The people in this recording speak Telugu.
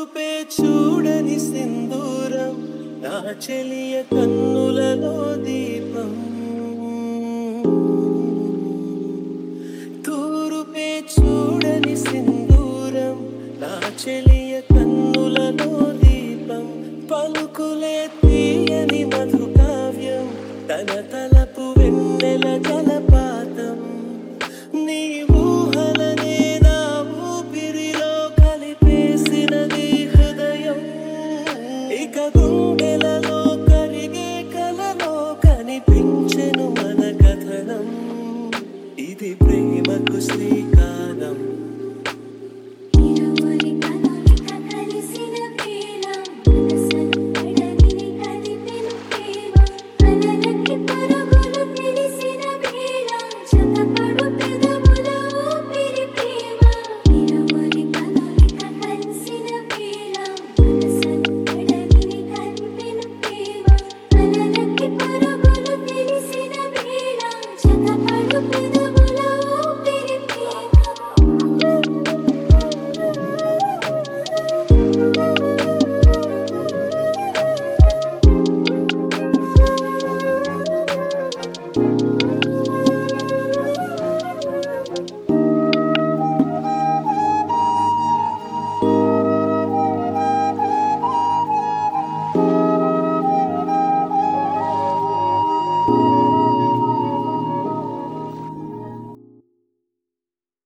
తూరుపే చూడని సింధూరం నా చెలియ కన్నులలో దీపం తూరుపే చూడని సింధూరం నా చెలియ కన్నులలో దీపం పలుకులే తీయని మధు కావ్యం తన తలపు వెన్నెల జలపాతం